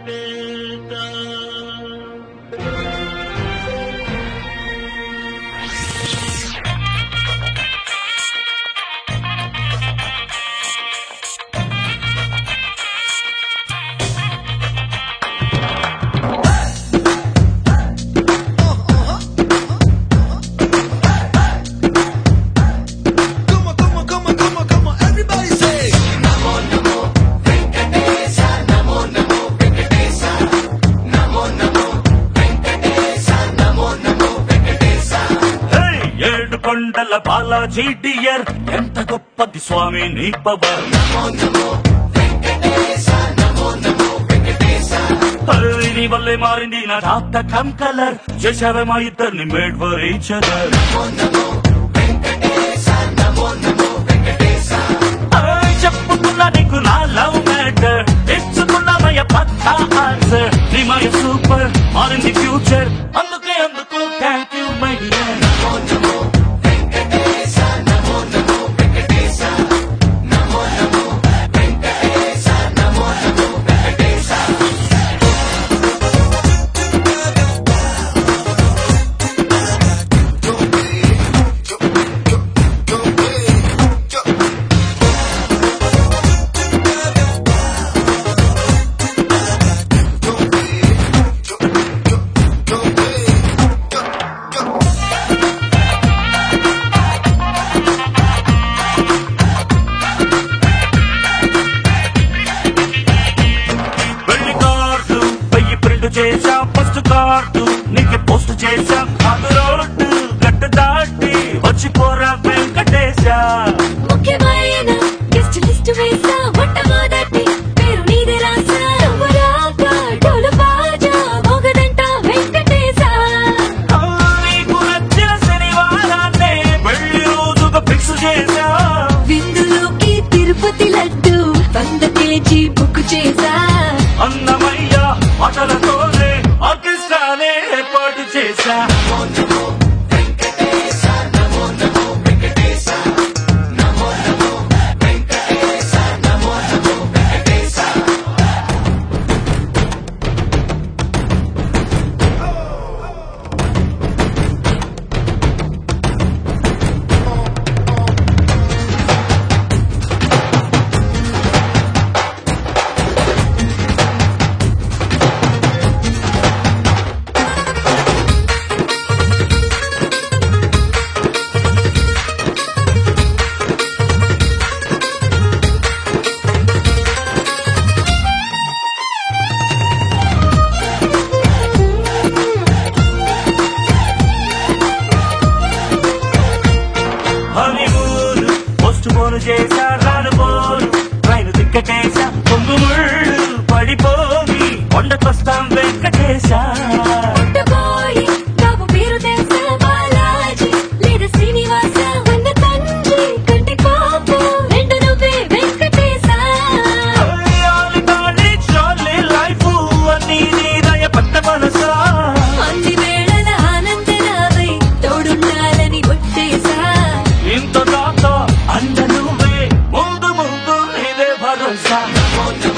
Venkatesha Come on, come on, come on, come on, come on, everybody say. హే, ఏడు కొండల Balaji dear ఎంత గొప్పది స్వామి నీ పవర్ నీ వల్లే మారింది నా డాక్ట కమ్ కలర్ చేసావే మా ఇద్దరిని మేడ్ ఫర్ ఈచ్ అదర్ చెప్పుకున్నా నీకు నా లవ్ మ్యాటర్ ఇచ్చుకున్నామయ్య పక్కా ఆన్సర్ నీ మయ సూపర్ మారింది ఫ్యూచర్ అందుకే అందుకు థ్యాంక్ యూ మై డియర్ వెళ్ళి కార్డు వెయ్యి ప్రింట్ చేశా ఫస్ట్ కార్డు నీకు పోస్ట్ చేశా అది రోడ్డు గట్టు దాటి వచ్చిపోరా వెంకటేశ ముఖ్యమైన గెస్ట్ లిస్ట్ వేసా మొట్టమొదటి పేరు నీదే రాసా నువ్వు రాక డోలు బాజా మోగదంట వెంకటేశ నీకు నచ్చిన శనివారాన్నే వెళ్ళి రోజుగా ఫిక్స్ చేశా విందులోకి తిరుపతి లడ్డు వంద కేజీ బుక్ చేసా అన్నమయ్య అటలతోనే ఆర్కెస్ట్రానే ఏర్పాటు చేశా హనీమూన్ పోస్ట్ పోను చేశా రాను పోను ట్రైన్ దిక్కకేశా పొంగు ముళ్ళు పడిపోయి కొండకొస్తాం వెంకటేశా పుట్టబోయి బాబు పేరు తెలుసా బాలాజీ లేదా శ్రీనివాస వంద తండ్రి కంటి పాపు రెండు నువ్వే వెంకటేశ అయ్యాలి తాళి చాలి లైఫ్ అన్నీ నీదయ పట్ట మనసా అన్ని వేళల ఆనందరావై తోడుండాలని ఒట్టేసా ఇంత దాకా అండ నువ్వే ముందు ముందు నీదే భరోసా